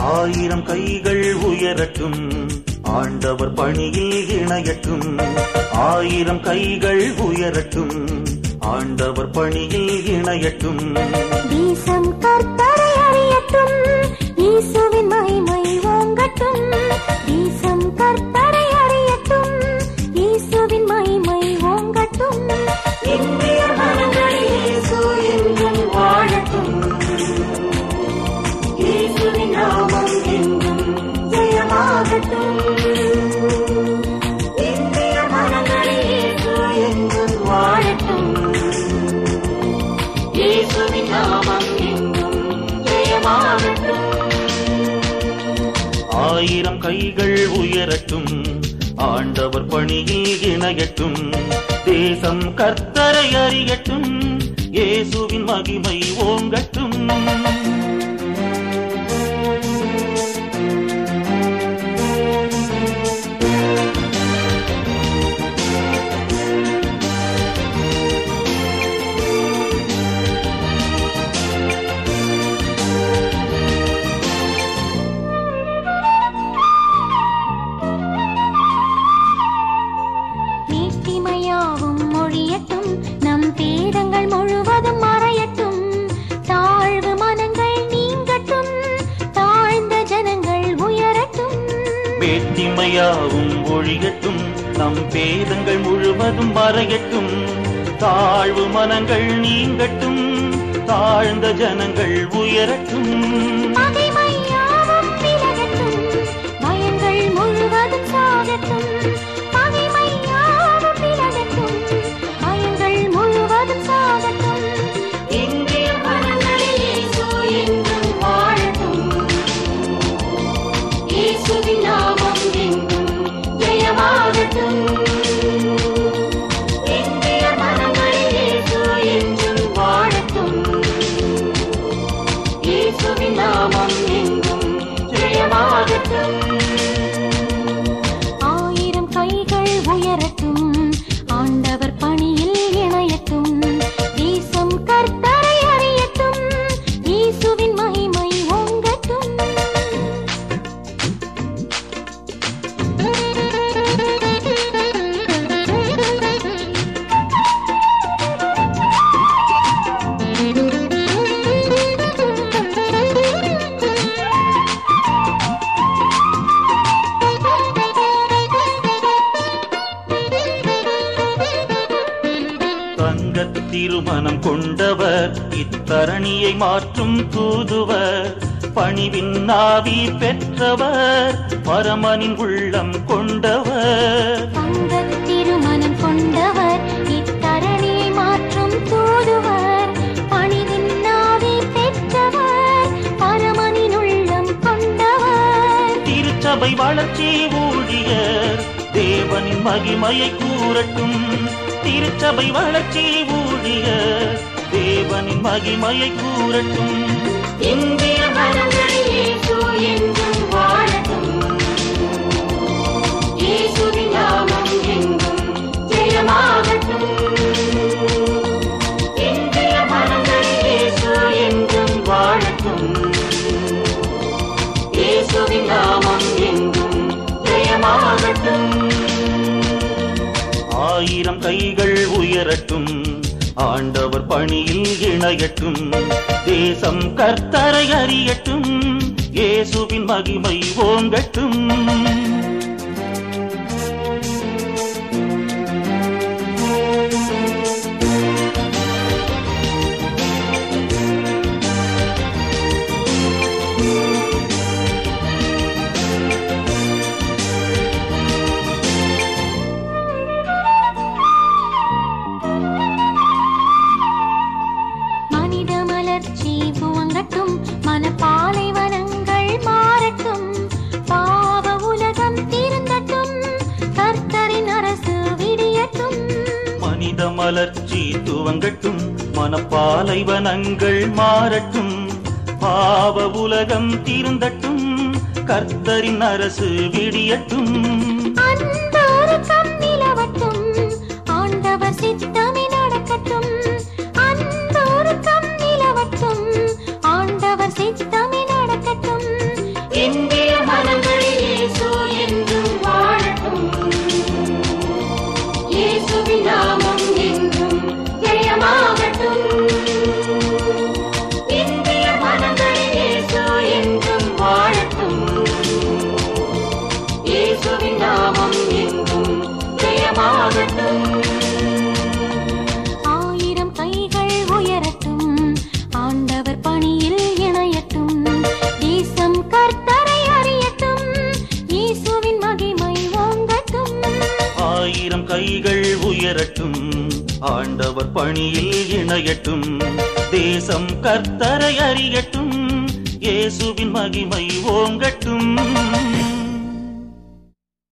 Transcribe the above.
ஆயிரம் கைகள் உயரட்டும் ஆண்டவர் பணியில் இணையட்டும் ஆயிரம் கைகள் உயரட்டும் ஆண்டவர் பணியில் இணையட்டும் தேசம் கர்த்தரை அறியட்டும் இயேசுவின் மகிமை ஓங்கட்டும் தேசம் கர்த்தரை அறியட்டும் இயேசுவின் மகிமை ஓங்கட்டும் இந்திய மனங்களில் இயேசு என்றும் வாழட்டும் இயேசுவின் நாமம் என்றும் ஜெயமாகட்டும் இந்திய மனங்களில் இயேசு என்றும் வாழட்டும் இயேசுவின் நாமம் எங்கும் ஜெயமாகட்டும் ஆயிரம் கைகள் உயரட்டும் ஆண்டவர் பணியில் இணையட்டும் தேசம் கர்த்தரை அறியட்டும் இயேசுவின் மகிமை ஓங்கட்டும் நீட்டிமையாவும் மொழியட்டும் நம் பேதங்கள் முழுவதும் மறையட்டும் தாழ்வு மனங்கள் நீங்கட்டும் தாழ்ந்த ஜனங்கள் உயரட்டும் வேற்றிமையாவும் ஒழியட்டும் நம் பேதங்கள் முழுவதும் மறையட்டும் தாழ்வு மனங்கள் நீங்கட்டும் தாழ்ந்த ஜனங்கள் உயரட்டும் பகைமையாவும் விலகட்டும் பயங்கள் முழுவதும் சாகட்டும் பகைமையாவும் விலகட்டும் பயங்கள் முழுவதும் சாகட்டும் இந்திய மனங்களில் இயேசு என்றும் வாழட்டும் இயேசுவின் நாமம் எங்கும் ஜெயமாகட்டும் இந்திய மனங்களில் இயேசு என்றும் வாழட்டும் இயேசுவின் நாமம் எங்கும் ஜெயமாகட்டும் ஆயிரம் கைகள் உயரட்டும் ஆண்டவர் பணியில் இணையட்டும் தேசம் கர்த்தரை அறியட்டும் இயேசுவின் மகிமை ஓங்கட்டும் தங்கத் திருமணம் கொண்டவர் இத்தரணியை மாற்றும் தூதுவர் பணிவின் நாவி பெற்றவர் பரமனின் உள்ளம் கொண்டவர் தங்கத் திருமணம் கொண்டவர் இத்தரணியை மாற்றும் தூதுவர் பணிவின் நாவி பெற்றவர் பரமனின் உள்ளம் கொண்டவர் திருச்சபை வளர்ச்சி ஊழியர் தேவனின் மகிமையை கூறட்டும் திருச்சபை வளர்ச்சி ஊழியர் தேவனின் மகிமையை கூறட்டும் இந்திய மனங்களில் இயேசு என்றும் வாழட்டும் இயேசுவின் நாமம் எங்கும் ஜெயமாகட்டும் இந்திய மனங்களில் இயேசு என்றும் வாழட்டும் இயேசுவின் நாமம் எங்கும் ஜெயமாகட்டும் ஆயிரம் கைகள் உயரட்டும் ஆண்டவர் பணியில் இணையட்டும் தேசம் கர்த்தரை அறியட்டும் இயேசுவின் மகிமை ஓங்கட்டும் மனித மலர்ச்சி துவங்கட்டும் மனப்பாலைவனங்கள் மாறட்டும் பாவ உலகம் திருந்தட்டும் கர்த்தரின் அரசு விடியட்டும் மனித மலர்ச்சி துவங்கட்டும் மனப்பாலைவனங்கள் மாறட்டும் பாவ உலகம் தீர்ந்தட்டும் கர்த்தரின் அரசு விடியட்டும் அன்பொருக்கம் நிலவட்டும் ஆண்டவர் சித்தமே நடக்கட்டும் அன்பொருக்கம் நிலவட்டும் ஆண்டவர் சித்தமே நடக்கட்டும் கைகள் உயரட்டும் ஆண்டவர் பணியில் இணையட்டும் தேசம் கர்த்தரை அறியட்டும் இயேசுவின் மகிமை ஓங்கட்டும்